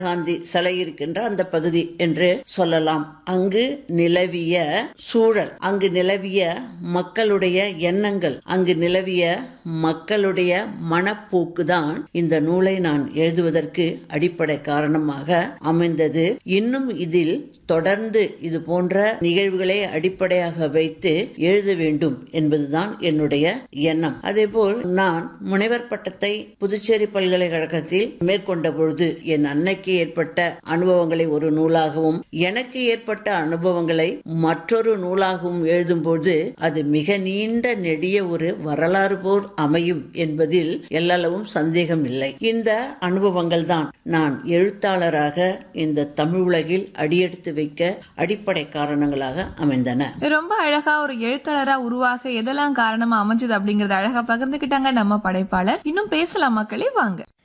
காந்தி சிலை இருக்கின்ற அந்த பகுதி என்று சொல்லலாம் அங்கு நிலவிய சூழல் அங்கு நிலவிய மக்களுடைய எண்ணங்கள் அங்கு நிலவிய மக்களுடைய மனப்போக்கு தான் இந்த நூலை நான் எழுதுவதற்கு அடிப்படை காரணமாக அமைந்தது இன்னும் இதில் தொடர்ந்து இது போன்ற நிகழ்வுகளை அடிப்படையாக வைத்து எழுத வேண்டும் என்பதுதான் என்னுடைய எண்ணம் அதேபோல் நான் முனைவர் பட்டத்தை புதுச்சேரி பல்கலைக்கழகத்தில் மேற்கொண்ட பொழுது என் அன்னைக்கு ஏற்பட்ட அனுபவங்களை ஒரு நூலாகவும் எனக்கு ஏற்பட்ட அனுபவங்களை மற்றொரு நூலாகவும் எழுதும்போது அது மிக நீண்ட நெடிய ஒரு வரலாறு போல் அமையும் என்பதில் எல்லளவும் சந்தேகம் இல்லை இந்த அனுபவங்கள் தான் நான் எழுத்தாளராக இந்த தமிழ் உலகில் அடியெடுத்து வைக்க அடிப்படை காரணங்களாக அமைந்தன ரொம்ப அழகா ஒரு எழுத்தாளரா உருவாக எதெல்லாம் காரணமா அமைஞ்சது அப்படிங்கறத அழகா பகிர்ந்துக்கிட்டாங்க நம்ம படைப்பாளர் இன்னும் பேசலாம் மக்களே வாங்க